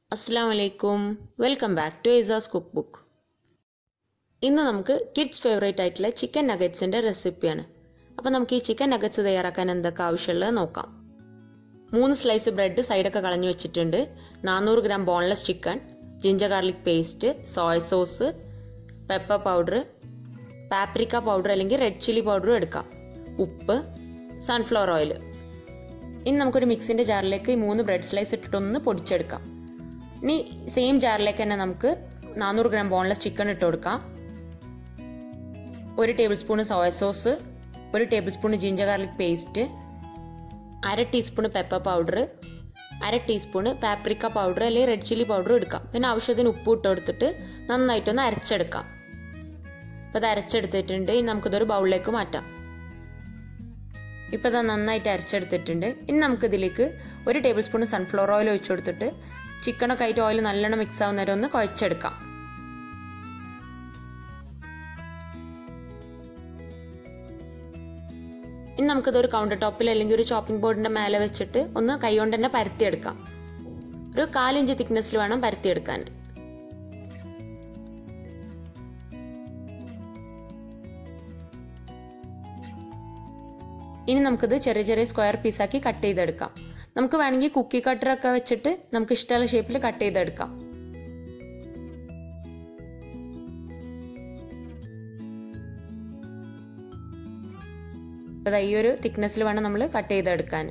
അസ്സാം വലൈക്കും welcome back to ഏസാസ് കുക്ക് ബുക്ക് ഇന്ന് നമുക്ക് കിഡ്സ് ഫേവറേറ്റ് ആയിട്ടുള്ള ചിക്കൻ നഗറ്റ്സിൻ്റെ റെസിപ്പിയാണ് അപ്പോൾ നമുക്ക് ഈ ചിക്കൻ നഗറ്റ്സ് തയ്യാറാക്കാൻ എന്തൊക്കെ ആവശ്യമുള്ളത് നോക്കാം മൂന്ന് സ്ലൈസ് ബ്രെഡ് സൈഡൊക്കെ കളഞ്ഞു വെച്ചിട്ടുണ്ട് നാനൂറ് gram boneless chicken ginger garlic paste soya sauce pepper powder paprika powder അല്ലെങ്കിൽ റെഡ് ചില്ലി പൗഡറും എടുക്കാം ഉപ്പ് സൺഫ്ലവർ ഓയിൽ ഇനി നമുക്കൊരു മിക്സിൻ്റെ ജാറിലേക്ക് ഈ മൂന്ന് ബ്രെഡ് സ്ലൈസ് ഇട്ടിട്ടൊന്ന് പൊടിച്ചെടുക്കാം ഇനി സെയിം ജാറിലേക്ക് തന്നെ നമുക്ക് നാനൂറ് ഗ്രാം ബോൺലെസ് ചിക്കൻ ഇട്ട് കൊടുക്കാം ഒരു ടേബിൾ സ്പൂൺ സോയ സോസ് ഒരു tablespoon ginger garlic paste അര ടീസ്പൂൺ പെപ്പർ പൗഡർ അര ടീസ്പൂൺ പാപ്രിക്ക പൗഡർ അല്ലെങ്കിൽ റെഡ് ചില്ലി പൗഡർ എടുക്കാം പിന്നെ ആവശ്യത്തിന് ഉപ്പ് ഇട്ട് കൊടുത്തിട്ട് നന്നായിട്ടൊന്ന് അരച്ചെടുക്കാം അപ്പോൾ അത് അരച്ചെടുത്തിട്ടുണ്ട് ഇനി നമുക്കിതൊരു ബൗളിലേക്ക് മാറ്റാം ഇപ്പോൾ ഇത് നന്നായിട്ട് അരച്ചെടുത്തിട്ടുണ്ട് ഇനി നമുക്കിതിലേക്ക് ഒരു ടേബിൾ സ്പൂൺ സൺഫ്ലവർ ഓയിൽ ഒഴിച്ചു കൊടുത്തിട്ട് ചിക്കനൊക്കെ ആയിട്ട് ഓയിൽ നല്ലോണം മിക്സ് ആവുന്ന നേരം ഒന്ന് കുഴച്ചെടുക്കാം ഇനി നമുക്കിത് ഒരു കൗണ്ടർ ടോപ്പിൽ അല്ലെങ്കിൽ ഒരു ചോപ്പിംഗ് ബോർഡിന്റെ മേലെ വെച്ചിട്ട് ഒന്ന് കൈകൊണ്ട് തന്നെ പരത്തിയെടുക്കാം ഒരു കാലിഞ്ച് തിക്നെസ്സിൽ വേണം പരത്തിയെടുക്കാൻ ഇനി നമുക്കിത് ചെറിയ ചെറിയ സ്ക്വയർ പീസാക്കി കട്ട് ചെയ്തെടുക്കാം നമുക്ക് വേണമെങ്കിൽ കുക്കി കട്ടറൊക്കെ വെച്ചിട്ട് നമുക്ക് ഇഷ്ടമുള്ള ഷേപ്പിൽ കട്ട് ചെയ്തെടുക്കാം അപ്പോൾ ഈ ഒരു തിക്നെസ്സിൽ വേണം നമ്മൾ കട്ട് ചെയ്തെടുക്കാൻ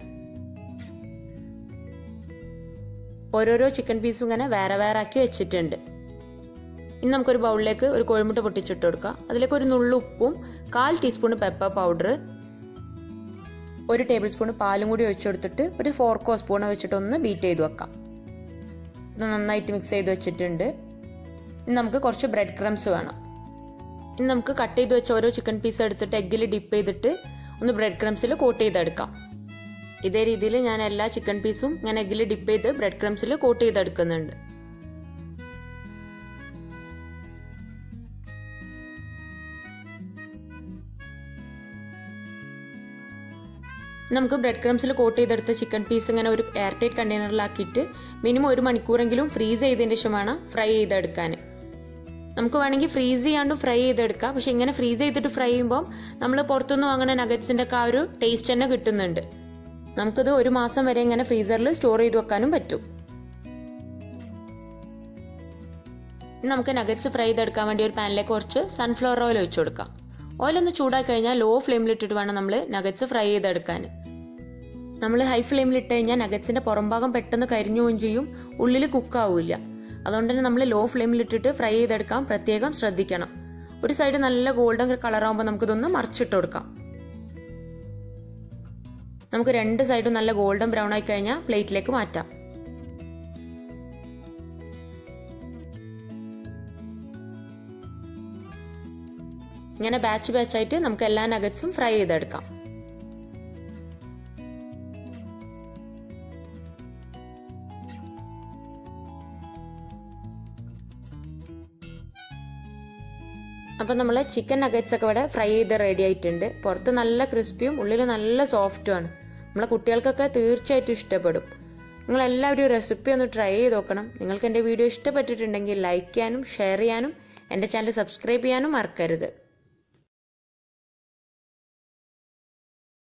ഓരോരോ ചിക്കൻ പീസും ഇങ്ങനെ വേറെ വേറെ ആക്കി വെച്ചിട്ടുണ്ട് ഇനി നമുക്കൊരു ബൗളിലേക്ക് ഒരു കോഴിമുട്ട പൊട്ടിച്ചിട്ട് കൊടുക്കാം അതിലേക്ക് ഒരു നുള്ളു ഉപ്പും കാൽ ടീസ്പൂൺ പെപ്പർ പൗഡർ ഒരു ടേബിൾ സ്പൂൺ പാലും കൂടി ഒഴിച്ചു കൊടുത്തിട്ട് ഒരു ഫോർക്കോ സ്പൂണോ വെച്ചിട്ട് ഒന്ന് ബീറ്റ് ചെയ്ത് വെക്കാം ഇത് നന്നായിട്ട് മിക്സ് ചെയ്ത് വെച്ചിട്ടുണ്ട് ഇനി നമുക്ക് കുറച്ച് ബ്രെഡ് ക്രംസ് വേണം ഇനി നമുക്ക് കട്ട് ചെയ്ത് വെച്ച ഓരോ ചിക്കൻ പീസ് എടുത്തിട്ട് എഗ്ഗിൽ ഡിപ്പ് ചെയ്തിട്ട് ഒന്ന് ബ്രെഡ് ക്രംസിൽ കോട്ട് ചെയ്തെടുക്കാം ഇതേ രീതിയിൽ ഞാൻ എല്ലാ ചിക്കൻ പീസും ഞാൻ എഗ്ഗിൽ ഡിപ്പ് ചെയ്ത് ബ്രെഡ് ക്രംസിൽ കോട്ട് ചെയ്തെടുക്കുന്നുണ്ട് നമുക്ക് ബ്രെഡ് ക്രംസിൽ കോട്ട് ചെയ്തെടുത്ത ചിക്കൻ പീസ് ഇങ്ങനെ ഒരു എയർ ടൈറ്റ് കണ്ടെയ്നറിലാക്കിയിട്ട് മിനിമം ഒരു മണിക്കൂറെങ്കിലും ഫ്രീസ് ചെയ്തതിന് ശേഷം വേണം ഫ്രൈ ചെയ്തെടുക്കാൻ നമുക്ക് വേണമെങ്കിൽ ഫ്രീസ് ചെയ്യാണ്ട് ഫ്രൈ ചെയ്തെടുക്കാം പക്ഷെ ഇങ്ങനെ ഫ്രീസ് ചെയ്തിട്ട് ഫ്രൈ ചെയ്യുമ്പോൾ നമ്മൾ പുറത്തുനിന്ന് വാങ്ങുന്ന നഗറ്റ്സിൻ്റെ ഒക്കെ ആ ഒരു ടേസ്റ്റ് തന്നെ കിട്ടുന്നുണ്ട് നമുക്കിത് ഒരു മാസം വരെ ഇങ്ങനെ ഫ്രീസറിൽ സ്റ്റോർ ചെയ്ത് വെക്കാനും പറ്റും നമുക്ക് നഗറ്റ്സ് ഫ്രൈ ചെയ്തെടുക്കാൻ വേണ്ടി ഒരു പാനിലേക്ക് കുറച്ച് സൺഫ്ലവർ ഓയിൽ ഒഴിച്ചു കൊടുക്കാം ഓയിൽ ഒന്ന് ചൂടാക്കി കഴിഞ്ഞാൽ ലോ ഫ്ലെയിമിലിട്ടിട്ട് വേണം നമ്മൾ നഗറ്റ്സ് ഫ്രൈ ചെയ്തെടുക്കാൻ നമ്മൾ ഹൈ ഫ്ലെയിമിൽ ഇട്ട് കഴിഞ്ഞാൽ നഗറ്റ്സിന്റെ പുറംഭാഗം പെട്ടെന്ന് കരിഞ്ഞു പോവുകയും ചെയ്യും ഉള്ളിൽ കുക്കാവില്ല അതുകൊണ്ട് തന്നെ നമ്മൾ ലോ ഫ്ലെയിമിൽ ഇട്ടിട്ട് ഫ്രൈ ചെയ്തെടുക്കാൻ പ്രത്യേകം ശ്രദ്ധിക്കണം ഒരു സൈഡ് നല്ല ഗോൾഡൻ കളറാകുമ്പോൾ നമുക്കിതൊന്ന് മറിച്ചിട്ട് കൊടുക്കാം നമുക്ക് രണ്ട് സൈഡും നല്ല ഗോൾഡൻ ബ്രൗൺ ആയി കഴിഞ്ഞാൽ പ്ലേറ്റിലേക്ക് മാറ്റാം ഇങ്ങനെ ബാച്ച് ബാച്ചായിട്ട് നമുക്ക് എല്ലാ നഗറ്റ്സും ഫ്രൈ ചെയ്തെടുക്കാം അപ്പം നമ്മൾ ചിക്കൻ നഗറ്റ്സ് ഒക്കെ ഇവിടെ ഫ്രൈ ചെയ്ത് റെഡി ആയിട്ടുണ്ട് പുറത്ത് നല്ല ക്രിസ്പിയും ഉള്ളിൽ നല്ല സോഫ്റ്റുമാണ് നമ്മളെ കുട്ടികൾക്കൊക്കെ തീർച്ചയായിട്ടും ഇഷ്ടപ്പെടും നിങ്ങൾ എല്ലാവരും റെസിപ്പി ഒന്ന് ട്രൈ ചെയ്ത് നോക്കണം നിങ്ങൾക്ക് എൻ്റെ വീഡിയോ ഇഷ്ടപ്പെട്ടിട്ടുണ്ടെങ്കിൽ ലൈക്ക് ചെയ്യാനും ഷെയർ ചെയ്യാനും എൻ്റെ ചാനൽ സബ്സ്ക്രൈബ് ചെയ്യാനും മറക്കരുത്